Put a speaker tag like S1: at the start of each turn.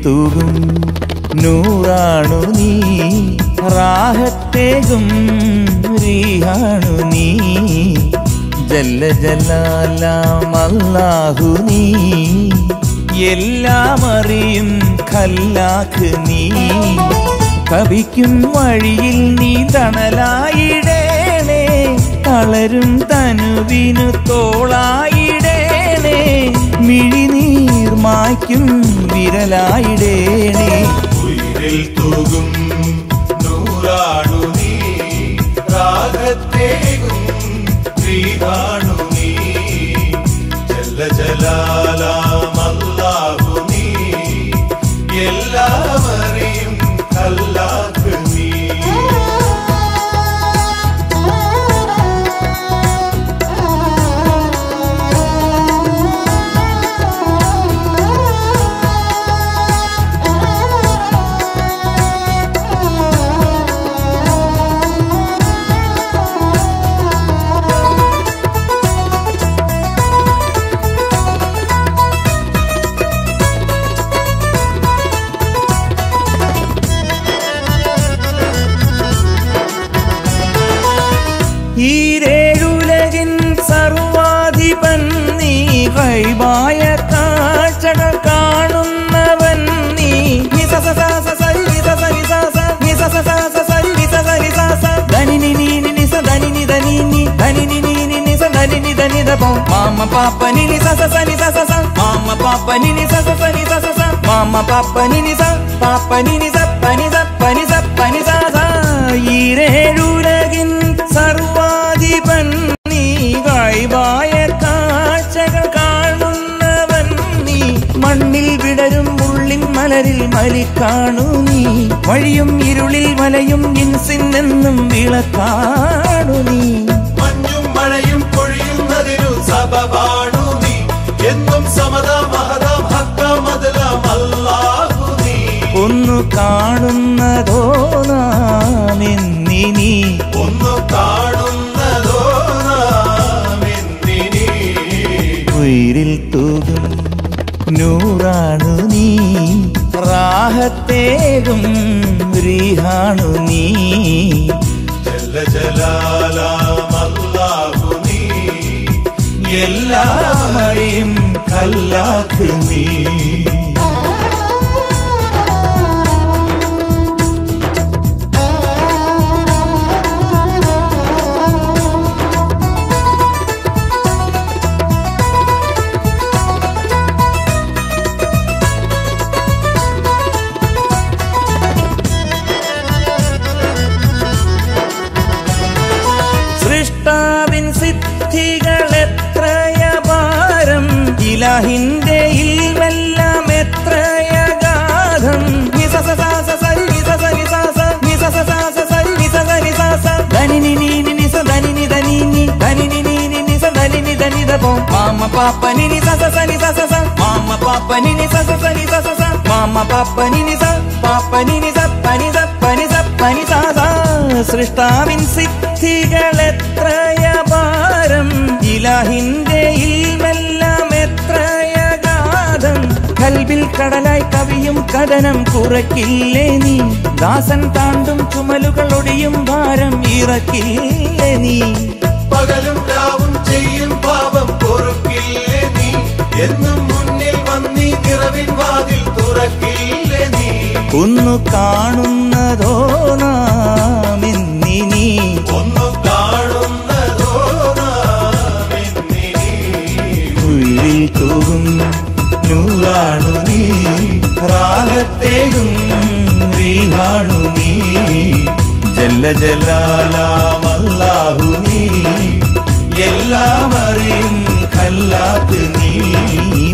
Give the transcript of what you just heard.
S1: തൂകും നൂറാണു നീ റാഹത്തേകും റീഹാണു നീ ജല്ല ജലാലാം അല്ലാഹു നീ എല്ലാം അറിയും ഖല്ലാഖ് നീ കവിക്കും വഴിയിൽ നീ തണലായിടേണേ തളരും തനുവിനു തോളായിടേണേ മിഴിനീർ മായ്ക്കും വിരലായിടേണേ
S2: ഉയിരിൽ തൂകും നൂറാണു നീ രാഗത്തേകും ശ്രീകാണു നീ ജല്ല ജലാലാമല്ലാഹു നീ എല്ലാം അറിയും അല്ലാഹ് നീ
S1: ഈരേഴുലകിൻ സർവാധിപൻ നീ വൈവായ കാഴ്ചകൾ കാണുന്നവൻ നീ നിസ സ സ സ സ രി സ സ രി സ സ നി സ സ സ സ സ രി സ സ രി സ സ ധനി നി നി നി നി സ ധനി നി ധനി നി ധനി നി നി നി നി സ ധനി നി ധനി ധ പോ മാമ പാപ്പ നി നി സ സ സ നി സ സ സ മാമ പാപ്പ നി നി സ സ സ നി സ സ സ മാമ പാപ്പ നി നി സ പാപ്പ നി നി സ പ നി സ പ നി സ പ നി സ സ ഈരേഴുലകിൻ സർവാധിപൻ നീ ഗായിബായ കാഴ്ചകൾ കാണുന്നവൻ നീ മണ്ണിൽ വിടരും ഉള്ളിൻ മലരിൽ മലിക്കാണു നീ വഴിയും ഇരുളിൽ വലയും ഇൻസിനെന്നും വിളക്കാണു നീ
S2: മഞ്ഞും മഴയും പൊഴിയുന്നതിനു സബബാണു നീ എന്നും സമതാം മഹതാം ഹക്കാം മതലാം അല്ലാഹു നീ
S1: ഒന്നു കാണുന്നതോ നാമെന്നി നീ
S2: ഒന്നു കാണുന്നതോ നാം എന്തിനീ
S1: ഉയിരിൽ തൂകും നൂറാണു നീ റാഹത്തേകും റീഹാണു നീ
S2: ജല്ല ജലാലാം അല്ലാഹു നീ
S1: എല്ലാമറിയും കല്ലാക്ക് നീ സൃഷ്ടാവിൻ സിദ്ധികൾ എത്രയപാരം ഇലാഹിന്റെ ഇൽമെല്ലാം എത്രയഗാധം നിസ സ സ സ സ രി സ സ രി സ സ നി സ സ സ സ സ രി സ സ രി സ സ ധനി നി നി നി നി സ ധനി നി ധനി നി ധനി നി നി നി നി സ ധനി നി ധനി ധ പോ മാമ പാപ്പ നി നി സ സ സ നി സ സ സ മാമ പാപ്പ നി നി സ സ സ നി സ സ സ മാമ പാപ്പ നി നി സ പാപ്പ നി നി സ പ നി സ പ നി സ പ നി സ സ സൃഷ്ടാവിൻ സിദ്ധികൾ എത്രയപാരം ഇലാഹിന്റെ ഇൽമെല്ലാം എത്രയഗാധം കൽവിൽ കടലായി കവിയും കഥനം കുറയ്ക്കില്ലേ നീ ദാസൻ താണ്ടും ചുമലുകൾ ഒടിയും ഭാരം ഇറക്കില്ലേ നീ
S2: പകലും രാവും ചെയ്യും പാപം പൊറുക്കില്ലേ നീ എന്നും മുന്നിൽ വന്നീ നിറവിൻ വാതിൽ തുറക്കില്ലേ നീ
S1: ഒന്നു കാണുന്നതോ നാമിന്നി നീ
S2: ഒന്നു കാണുന്നതോ നാം എന്തിനീ
S1: ഉള്ളിൽ തൂകും നൂറാണു നീ റാഹത്തേകും റീഹാണു നീ ജല്ല ജലാലാമല്ലാഹു നീ എല്ലാം അറിയും കല്ലാത്ത് നീ